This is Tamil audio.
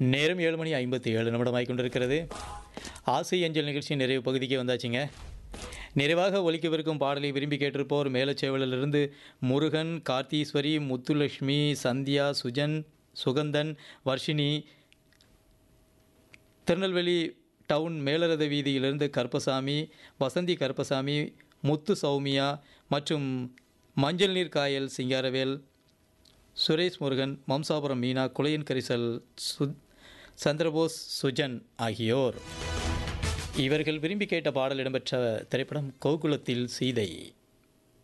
நேரம் ஏழு மணி ஐம்பத்தி ஏழு நிமிடமாய் கொண்டிருக்கிறது ஆசை அஞ்சல் நிகழ்ச்சி நிறைவு பகுதிக்கே வந்தாச்சுங்க நிறைவாக ஒலிக்கவிருக்கும் பாடலை விரும்பி கேட்டிருப்போர் மேலச்சேவலிலிருந்து முருகன் கார்த்தீஸ்வரி முத்துலட்சுமி சந்தியா சுஜன் சுகந்தன் வர்ஷினி திருநெல்வேலி டவுன் மேலரத வீதியிலிருந்து கருப்பசாமி வசந்தி கருப்பசாமி முத்து சௌமியா மற்றும் மஞ்சள் நீர் காயல் சிங்காரவேல் சுரேஷ் முருகன் மம்சாபுரம் மீனா குலையன் கரிசல் சு சந்திரபோஸ் சுஜன் ஆகியோர் இவர்கள் விரும்பி கேட்ட பாடல் இடம்பெற்ற திரைப்படம் கோகுலத்தில் சீதை